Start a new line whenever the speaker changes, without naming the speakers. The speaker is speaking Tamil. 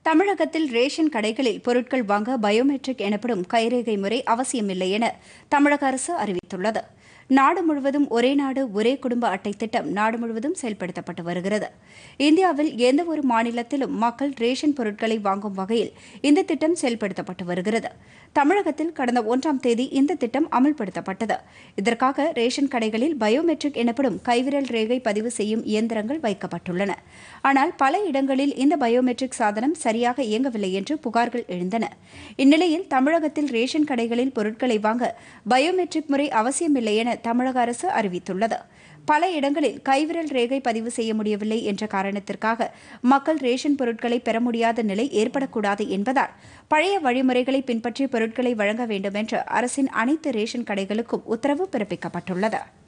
தமிழகத்தில் ரேஷன் கடைகளில் பொருட்கள் வாங்க பயோமெட்ரிக் எனப்படும் கைரேகை முறை அவசியமில்லை என தமிழக அரசு அறிவித்துள்ளது நாடு முழுவதும் ஒரே நாடு ஒரே குடும்ப அட்டை திட்டம் நாடு முழுவதும் செயல்படுத்தப்பட்டு வருகிறது இந்தியாவில் எந்த ஒரு மாநிலத்திலும் மக்கள் ரேஷன் பொருட்களை வாங்கும் வகையில் இந்த திட்டம் செயல்படுத்தப்பட்டு வருகிறது தமிழகத்தில் கடந்த ஒன்றாம் தேதி இந்த திட்டம் அமல்படுத்தப்பட்டது இதற்காக ரேஷன் கடைகளில் பயோமெட்ரிக் எனப்படும் கைவிரல் ரேகை பதிவு செய்யும் இயந்திரங்கள் வைக்கப்பட்டுள்ளன ஆனால் பல இடங்களில் இந்த பயோமெட்ரிக் சாதனம் சரியாக இயங்கவில்லை என்று புகார்கள் எழுந்தன இந்நிலையில் தமிழகத்தில் ரேஷன் கடைகளில் பொருட்களை வாங்க பயோமெட்ரிக் முறை அவசியமில்லை என தமிழக அரசு அறிவித்துள்ளது பல இடங்களில் கைவிரல் ரேகை பதிவு செய்ய முடியவில்லை என்ற காரணத்திற்காக மக்கள் ரேஷன் பொருட்களை பெற முடியாத நிலை ஏற்படக்கூடாது என்பதால் பழைய வழிமுறைகளை பின்பற்றி பொருட்களை வழங்க வேண்டும் என்று அரசின் அனைத்து ரேஷன் கடைகளுக்கும் உத்தரவு பிறப்பிக்கப்பட்டுள்ளது